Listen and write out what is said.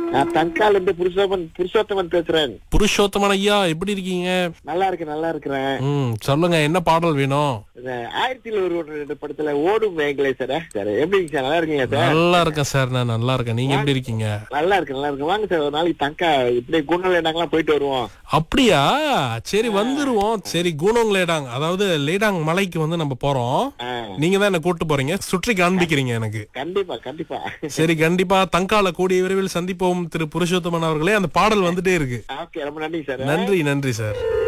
நான் தங்கால இருந்து புருஷோத்தமன் புருஷோத்தமன் பேசுறேன் புருஷோத்தமன் ஐயா எப்படி இருக்கீங்க நல்லா இருக்கேன் நல்லா இருக்கிறேன் ம் சொல்லுங்க என்ன பாடல் வேணும் இந்த ஆயிரத்தில் ஒரு ரெண்டு படத்துல ஓடும் வேங்களே சார் சார் எப்படி இருக்கு சார் நல்லா இருக்கீங்களா சார் நல்லா இருக்கேன் சார் நான் நல்லா இருக்கேன் நீங்க எப்படி இருக்கீங்க நல்லா இருக்கு நல்லா இருக்கு வாங்க சார் ஒரு நாளைக்கு தங்கா இப்படியே குணலேடாங்கலாம் போயிட்டு வருவோம் அப்படியா சரி வந்துருவோம் சரி கூனோங்லேடாங் அதாவது லேடாங் மலைக்கு வந்து நம்ம போறோம் ஆ, நீங்க தான் என்ன கூட்டு போறீங்க சுற்றி காண்பிக்கிறீங்க எனக்கு கண்டிப்பா கண்டிப்பா சரி கண்டிப்பா தங்கால கூடிய விரைவில் சந்திப்போம் திரு புருஷோத்தமன் அவர்களே அந்த பாடல் வந்துட்டே இருக்கு ஓகே ரொம்ப நன்றி சார் நன்றி நன்றி சார்